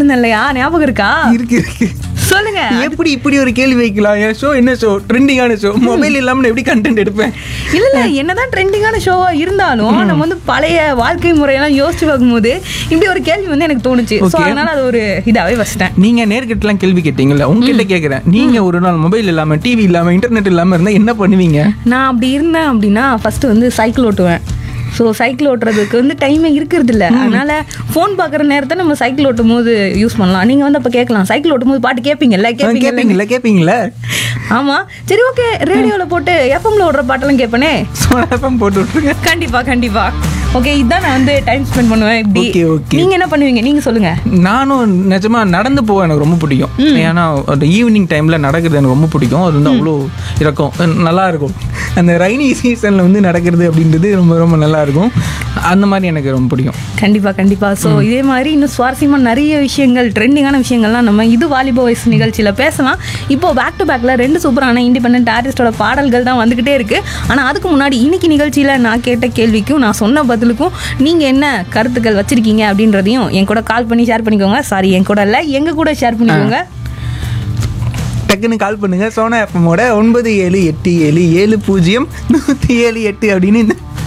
இருந்தேன் இல்லையா ஞாபகம் இருக்கா இருக்கு இருக்கு சொல்லுங்க எப்படி இப்படி ஒரு கேள்வி வைக்கலாம் என் ஷோ என்ன ஷோ ட்ரெண்டிங்கான ஷோ மொபைல் இல்லாம நான் எப்படி கண்டென்ட் எடுப்பேன் இல்ல இல்ல என்னதான் ட்ரெண்டிங்கான ஷோவா இருந்தாலும் நம்ம வந்து பழைய வாழ்க்கை முறையெல்லாம் யோசிச்சு பார்க்கும்போது இப்படி ஒரு கேள்வி வந்து எனக்கு தோணுச்சு சோ Okay. அதனால அது ஒரு இதாவே வச்சிட்டேன் நீங்க நேர்கிட்டலாம் கேள்வி கேட்டீங்கல்ல உங்ககிட்ட கேக்குறேன் நீங்க ஒரு நாள் மொபைல் இல்லாம டிவி இல்லாம இன்டர்நெட் இல்லாம இருந்தா என்ன பண்ணுவீங்க நான் அப்படி இருந்தேன் அப்படின்னா ஃபர்ஸ்ட் வந்து சைக்கிள் ஓட்டுவேன் ஸோ சைக்கிள் ஓட்டுறதுக்கு வந்து டைமே இருக்கிறது இல்ல அதனால ஃபோன் பார்க்குற நேரத்தை நம்ம சைக்கிள் ஓட்டும் போது யூஸ் பண்ணலாம் நீங்க வந்து அப்ப கேட்கலாம் சைக்கிள் ஓட்டும் போது பாட்டு கேட்பீங்கல்ல கேட்பீங்க கேப்பீங்களா கேப்பீங்களா ஆமா சரி ஓகே ரேடியோல போட்டு எஃப்எம்ல ஓடுற பாட்டெல்லாம் கேட்பனே சோனாஃபம் போட்டு விட்டுருங்க கண்டிப்பா கண்டிப்பா ஓகே இதான் நான் வந்து டைம் ஸ்பெண்ட் பண்ணுவேன் இப்படி Okay, okay. நீங்க என்ன பண்ணுவீங்க நீங்க சொல்லுங்க நானும் நிஜமா நடந்து போக எனக்கு ரொம்ப பிடிக்கும் ஏன்னா அந்த ஈவினிங் டைம்ல நடக்கிறது எனக்கு ரொம்ப பிடிக்கும் அது வந்து அவ்வளோ இருக்கும் நல்லா இருக்கும் அந்த ரைனி சீசன்ல வந்து நடக்கிறது அப்படின்றது ரொம்ப ரொம்ப நல்லா இருக்கும் அந்த மாதிரி எனக்கு ரொம்ப பிடிக்கும் கண்டிப்பா கண்டிப்பா ஸோ இதே மாதிரி இன்னும் சுவாரஸ்யமா நிறைய விஷயங்கள் ட்ரெண்டிங்கான விஷயங்கள்லாம் நம்ம இது வாலிப வயசு நிகழ்ச்சியில பேசலாம் இப்போ பேக் டு பேக்ல ரெண்டு சூப்பரான இண்டிபெண்டன்ட் ஆர்டிஸ்டோட பாடல்கள் தான் வந்துகிட்டே இருக்கு ஆனா அதுக்கு முன்னாடி இன்னைக்கு நிகழ்ச்சியில நான் கேட்ட கேள்விக்கும் நான் சொன்ன பதிலுக்கும் நீங்க என்ன கருத்துக்கள் வச்சிருக்கீங்க அப்படின்றதையும் என் கூட கால் பண்ணி ஷேர் பண்ணிக்கோங்க சாரி என் கூட இல்ல எங்க கூட ஷேர் பண்ணிக்கோங்க டக்குன்னு கால் பண்ணுங்க சோனா எஃப்எம்மோட ஒன்பது ஏழு எட்டு ஏழு ஏழு பூஜ்ஜியம் நூற்றி ஏழு எட்டு அப்படின்னு இந்த